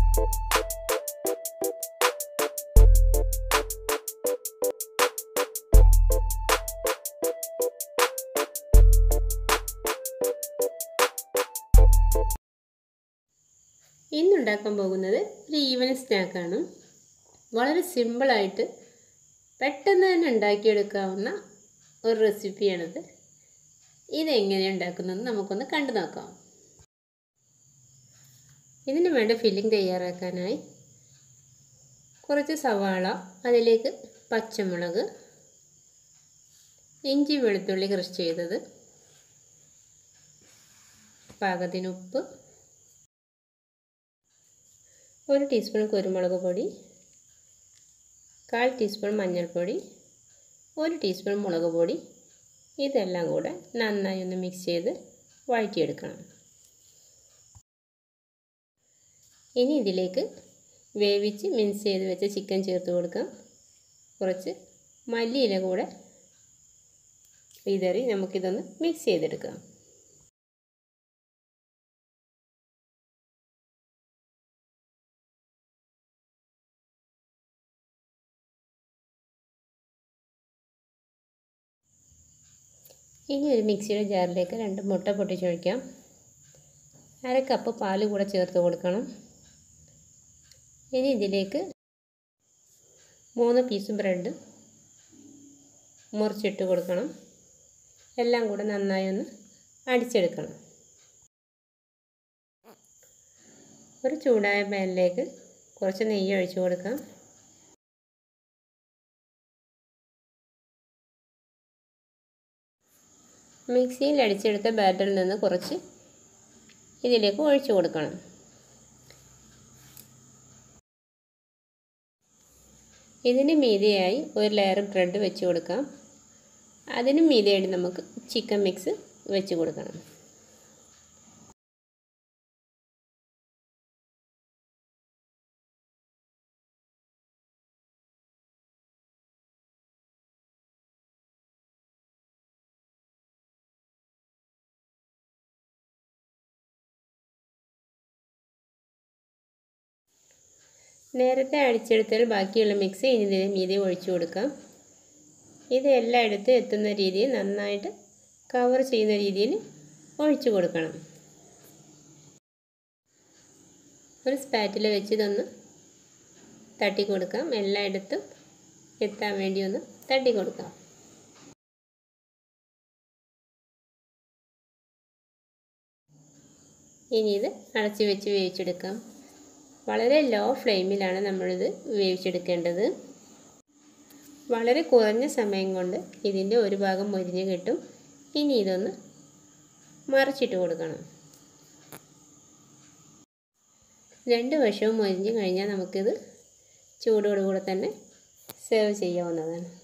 ഇന്നുണ്ടാക്കാൻ പോകുന്നത് ഒരു ഈവനിങ് സ്നാക്കാണ് വളരെ സിമ്പിളായിട്ട് പെട്ടെന്ന് തന്നെ ഉണ്ടാക്കിയെടുക്കാവുന്ന ഒരു റെസിപ്പിയാണിത് ഇതെങ്ങനെ ഉണ്ടാക്കുന്നതെന്ന് നമുക്കൊന്ന് കണ്ടു നോക്കാം ഇതിന് വേണ്ട ഫില്ലിംഗ് തയ്യാറാക്കാനായി കുറച്ച് സവാള അതിലേക്ക് പച്ചമുളക് ഇഞ്ചി വെളുത്തുള്ളി ക്രഷ് ചെയ്തത് പാകത്തിന് ഉപ്പ് ഒരു ടീസ്പൂൺ കുരുമുളക് പൊടി കാൽ ടീസ്പൂൺ മഞ്ഞൾപ്പൊടി ഒരു ടീസ്പൂൺ മുളക് പൊടി ഇതെല്ലാം കൂടെ നന്നായി ഒന്ന് മിക്സ് ചെയ്ത് വഴറ്റിയെടുക്കണം ഇനി ഇതിലേക്ക് വേവിച്ച് മിക്സ് ചെയ്ത് വെച്ച ചിക്കൻ ചേർത്ത് കൊടുക്കാം കുറച്ച് മല്ലിയില കൂടെ വിതറി നമുക്കിതൊന്ന് മിക്സ് ചെയ്തെടുക്കാം ഇനി ഒരു മിക്സിയുടെ ജാറിലേക്ക് രണ്ട് മുട്ട പൊട്ടിച്ചൊഴിക്കാം അര കപ്പ് പാല് കൂടെ ചേർത്ത് കൊടുക്കണം ഇനി ഇതിലേക്ക് മൂന്ന് പീസ് ബ്രെഡ് മുറിച്ചിട്ട് കൊടുക്കണം എല്ലാം കൂടെ നന്നായി ഒന്ന് അടിച്ചെടുക്കണം ഒരു ചൂടായ പാനിലേക്ക് കുറച്ച് നെയ്യ് ഒഴിച്ചു കൊടുക്കാം മിക്സിയിൽ അടിച്ചെടുത്ത ബാറ്ററിൽ നിന്ന് കുറച്ച് ഇതിലേക്ക് ഒഴിച്ചു കൊടുക്കണം ഇതിന് മീതിയായി ഒരു ലെയർ ബ്രെഡ് വെച്ച് കൊടുക്കാം അതിന് മീതിയായിട്ട് നമുക്ക് ചിക്കൻ മിക്സ് വെച്ച് കൊടുക്കണം നേരത്തെ അടിച്ചെടുത്താൽ ബാക്കിയുള്ള മിക്സ് ഇനി ഇതിന് മീതി ഒഴിച്ചു കൊടുക്കാം ഇത് എല്ലായിടത്തും എത്തുന്ന രീതിയിൽ നന്നായിട്ട് കവർ ചെയ്യുന്ന രീതിയിൽ ഒഴിച്ചു കൊടുക്കണം ഒരു സ്പാറ്റിൽ വെച്ച് ഇതൊന്ന് തട്ടി കൊടുക്കാം എല്ലായിടത്തും എത്താൻ വേണ്ടി ഒന്ന് തട്ടി കൊടുക്കാം ഇനി ഇത് അടച്ച് വെച്ച് വേവിച്ചെടുക്കാം വളരെ ലോ ഫ്ലെയിമിലാണ് നമ്മളിത് വേവിച്ചെടുക്കേണ്ടത് വളരെ കുറഞ്ഞ സമയം കൊണ്ട് ഇതിൻ്റെ ഒരു ഭാഗം മൊരിഞ്ഞ് കിട്ടും ഇനി ഇതൊന്ന് മറിച്ചിട്ട് കൊടുക്കണം രണ്ട് വശവും മൊരിഞ്ഞ് കഴിഞ്ഞാൽ നമുക്കിത് ചൂടോടുകൂടെ തന്നെ സെർവ് ചെയ്യാവുന്നതാണ്